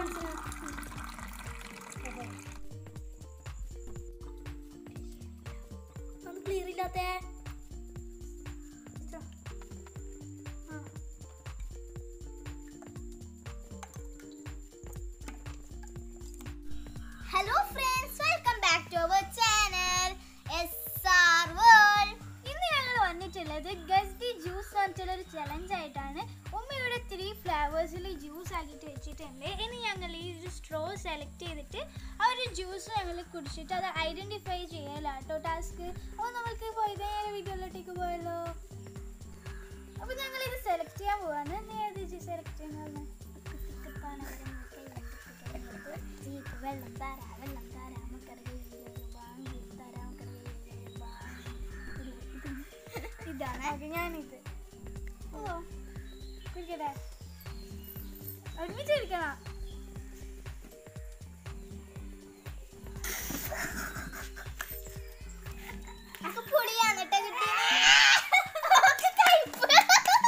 കാണിച്ചു ഒന്ന് ക്ലിയർ ഇല്ലാത്തേ ആ hello friends welcome back to our channel S R world ഇന്ന് ഞങ്ങൾ വന്നിട്ടുള്ളത് ഗസ് ദി ജ്യൂസ് പറഞ്ഞിട്ടുള്ള ഒരു ചലഞ്ച് ആയിട്ടാണ് ഉമ്മയുടെ ത്രീ ഫ്ലേവേഴ്സിൽ ജ്യൂസ് ആക്കിയിട്ട് വെച്ചിട്ടുണ്ട് ഇനി ഞങ്ങൾ ഈ ഒരു സ്ട്രോ സെലക്ട് ചെയ്തിട്ട് ആ ഒരു ജ്യൂസ് ഞങ്ങൾ കുടിച്ചിട്ട് അത് ഐഡൻറ്റിഫൈ ചെയ്യലാട്ടോ ടാസ്ക് അപ്പോൾ നമുക്ക് പോയത് വീഡിയോയിലോട്ടേക്ക് പോയല്ലോ അപ്പോൾ ഞങ്ങൾ ഇത് സെലക്ട് ചെയ്യാൻ പോവാണ് നീ ഏത് സെലക്ട് ചെയ്യുന്നത് വെള്ളം തരാ വെള്ളം തരാ നമുക്കറിയാം ഇതാണ് അത് ഞാനിത് ഓ കുടിക്കട്ടെ ഒരുമിച്ച് കുടിക്കണം നമുക്ക് പൊളിയാണ് കേട്ടോ കിട്ടി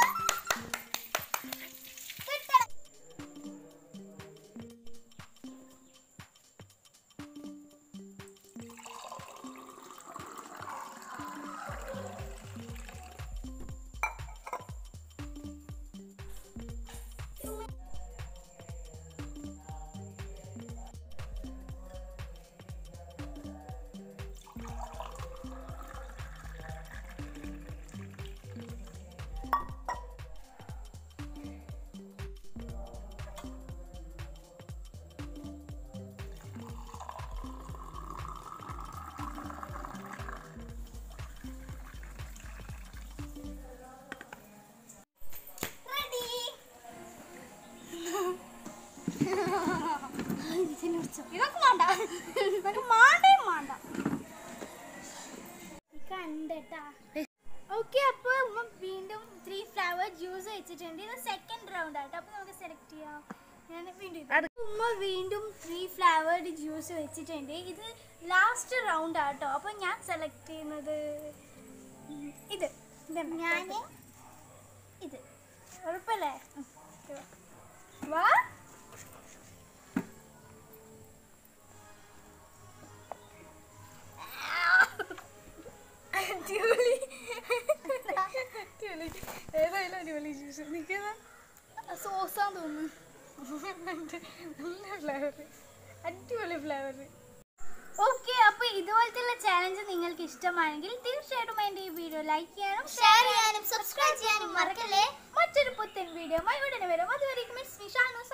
റെഡി ഇതൊക്കെ വേണ്ട ഇതൊക്കെ മാണ്ടേ വേണ്ട കണ്ടട്ടാ ഓക്കെ അപ്പോൾ ഉമ്മ വീണ്ടും ത്രീ ഫ്ലവർ ജ്യൂസ് വെച്ചിട്ടുണ്ട് ഇത് സെക്കൻഡ് റൗണ്ട് ആട്ടോ അപ്പോൾ നമുക്ക് സെലക്ട് ചെയ്യാം ഞാൻ വീണ്ടും ഇത്. ഉമ്മ വീണ്ടും ത്രീ ഫ്ലവേർഡ് ജ്യൂസ് വെച്ചിട്ടുണ്ട് ഇത് ലാസ്റ്റ് റൗണ്ട് ആട്ടോ അപ്പോൾ ഞാൻ സെലക്ട് ചെയ്യുന്നത് ഉം, ഇത് ഇതാണ് ഞാൻ ഇത് ഉറപ്പല്ലേ വാ അടിപൊളി അടിപൊളി ഏതായാലും അടിപൊളി ജ്യൂസ് നിൽക്കുന്ന സോസാന്ന് തോന്നുന്നു നല്ല ഫ്ലേവർ അടിപൊളി ഫ്ലേവർ ഓക്കെ അപ്പോൾ ഇതുപോലത്തെ ചാലഞ്ച് നിങ്ങൾക്ക് ഇഷ്ടമാണെങ്കിൽ തീർച്ചയായിട്ടും എൻ്റെ ഈ വീഡിയോ ലൈക്ക് ചെയ്യാനും ഷെയർ ചെയ്യാനും സബ്സ്ക്രൈബ് ചെയ്യാനും മറക്കല്ലേ മറ്റൊരു പുത്തൻ വീഡിയോ ഉടനെ വരും അതുവരെയും മിസ് വിഷാനു